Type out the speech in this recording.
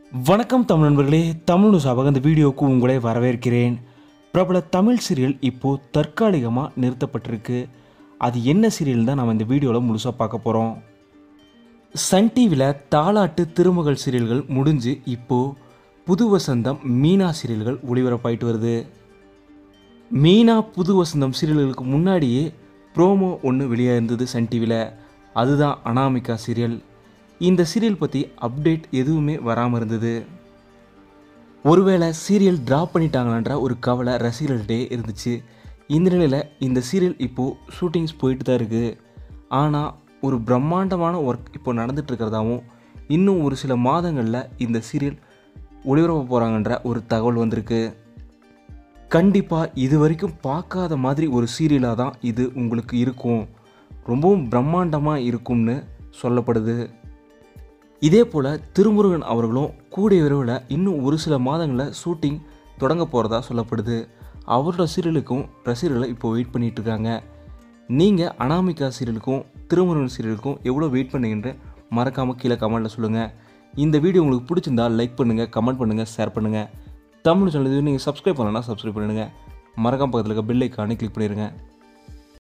வணக்கம் தமிழ் நண்பர்களே தமிழ் நியூஸாக இந்த வீடியோவுக்கு உங்களை வரவேற்கிறேன் பிரபல தமிழ் சீரியல் இப்போது தற்காலிகமாக நிறுத்தப்பட்டிருக்கு அது என்ன சீரியல் தான் நம்ம இந்த வீடியோவில் முழுசாக பார்க்க போகிறோம் சன் டிவியில் தாலாட்டு திருமகள் சீரியல்கள் முடிஞ்சு இப்போது புது வசந்தம் மீனா சீரியல்கள் ஒளிபரப்பாயிட்டு வருது மீனா புது வசந்தம் சீரியல்களுக்கு முன்னாடியே ப்ரோமோ ஒன்று வெளியாக இருந்தது சன் டிவியில் அதுதான் அனாமிகா சீரியல் இந்த சீரியல் பற்றி அப்டேட் எதுவுமே வராமல் இருந்தது ஒருவேளை சீரியல் ட்ராப் பண்ணிட்டாங்களான்ற ஒரு கவலை ரசிகர்கள்டே இருந்துச்சு இந்த நிலையில் இந்த சீரியல் இப்போது ஷூட்டிங்ஸ் போயிட்டு தான் இருக்குது ஆனால் ஒரு பிரம்மாண்டமான ஒர்க் இப்போ நடந்துட்டு இருக்கிறதாவும் இன்னும் ஒரு சில மாதங்களில் இந்த சீரியல் ஒளிபரப்ப போகிறாங்கன்ற ஒரு தகவல் வந்திருக்கு கண்டிப்பாக இது வரைக்கும் பார்க்காத மாதிரி ஒரு சீரியலாக தான் இது உங்களுக்கு இருக்கும் ரொம்பவும் பிரம்மாண்டமாக இருக்கும்னு சொல்லப்படுது இதே போல் திருமுருகன் அவர்களும் கூடிய விரைவில் இன்னும் ஒரு சில மாதங்களில் ஷூட்டிங் தொடங்க போகிறதா சொல்லப்படுது அவரோட சீரியலுக்கும் ரசிகர்களை இப்போ வெயிட் பண்ணிட்டு இருக்காங்க நீங்கள் அனாமிகா சீரியலுக்கும் திருமுருகன் சீரியலுக்கும் எவ்வளோ வெயிட் பண்ணீங்கன்ற மறக்காமல் கீழே கமெண்ட்டில் சொல்லுங்கள் இந்த வீடியோ உங்களுக்கு பிடிச்சிருந்தா லைக் பண்ணுங்கள் கமெண்ட் பண்ணுங்கள் ஷேர் பண்ணுங்கள் தமிழ் சேனல் இது நீங்கள் சப்ஸ்கிரைப் பண்ணலன்னா சப்ஸ்கிரைப் பண்ணிடுங்க மறக்காம பக்கத்தில் இருக்க பெல் ஐக்கானே கிளிக் பண்ணிடுங்க